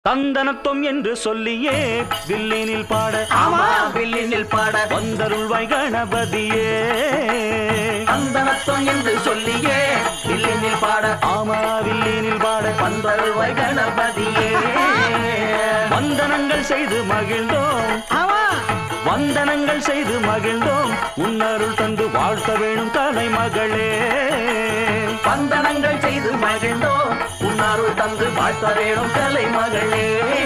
தந்தனத்தொம் என்று சொல்லியே வில்லினில் பாட ஆமா வில்லினில் பாட வந்தருள்வாய் கணபதியே அந்தனத்தம் என்று சொல்லியே வில்லினில் பாட ஆமா வில்லினில் பாட வந்தருள்வாய் கணபதியே வந்தனங்கள் செய்து மகிழ்ந்தோம் ஆமா வந்தனங்கள் செய்து மகிழ்ந்தோம் உன்னருள் தந்து வாழ்த்த வேணும் கலைமகளே வந்தனங்கள் செய்து மகிழ்ந்தோம் உன்னாருள் தந்து வாழ்த்த வேணும் கலை மகளே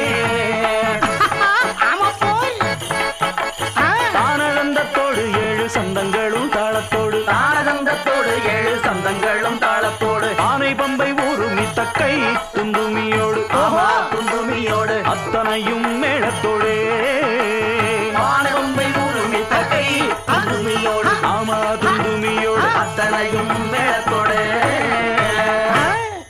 ஆமா போய் ஆ, தானழந்தத்தோடு ஏழு சந்தங்களும் தாளத்தோடு ஆனந்தத்தோடு ஏழு சந்தங்களும் தாளத்தோடு ஆனை பம்பை ஊருமி தக்கை துந்துமியோடு ஆமா துந்துமியோடு அத்தனையும் மேளத்தோடே ஆனவம்பை ஊருமி தகை துந்துமியோடு ஆமா துந்துமியோடு அத்தனையும் மேளத்தோடு ஆ.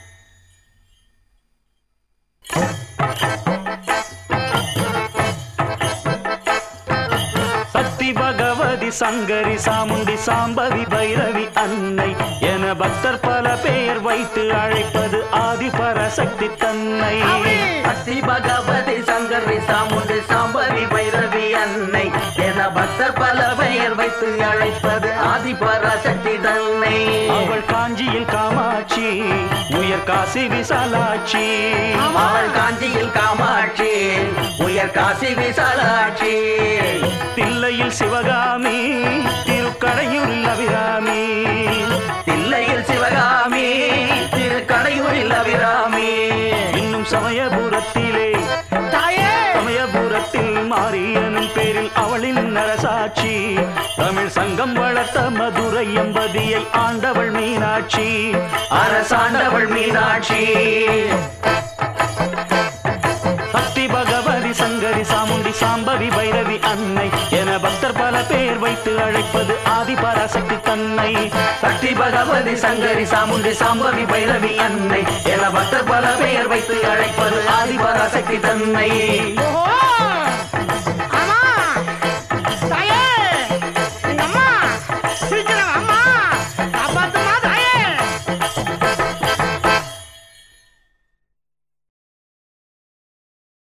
சக்தி பகவதி சங்கரி சாமுண்டி சாம்பவி பைரவி அன்னை என பக்தர் பல பெயர் வைத்து அழைப்பது ஆதி பரசக்தி தன்னை சக்தி பகவதி சங்கரி சாமுண்டி சாம்பவி பைரவி அன்னை என பக்தர் பல பெயர் வைத்து அழைப்பது ஆதி பராசக்தி தன்னை அவள் காஞ்சியில் காமாட்சி உயர் காசி விசாலாட்சி அவள் காஞ்சியில் காமாட்சி உயர் காசி விசாலாட்சி தில்லையில் சிவகாமி திருக்கடையூரில் அபிராமி தில்லையில் சிவகாமி திருக்கடையூரில் அபிராமி இன்னும் சமயபுரத்திலே தாயே சமயபுரத்தில் மாரியனும் பேரில் அவளின் நரசாட்சி தமிழ் சங்கம் வளர்த்த மதுரை எம்பதியை ஆண்டவள் மீனாட்சி அரசாண்டவள் மீனாட்சி பக்தி பகவதி சங்கரி சாமுண்டி சாம்பவி பைரவி அன்னை என பக்தர் பல பேர் வைத்து அழைப்பது ஆதி பராசக்தி தன்னை சக்தி பகவதி சங்கரி சாமுண்டி சாம்பவி பைரவி அன்னை என பக்தர் பல பெயர் வைத்து அழைப்பது ஆதி பராசக்தி தன்னை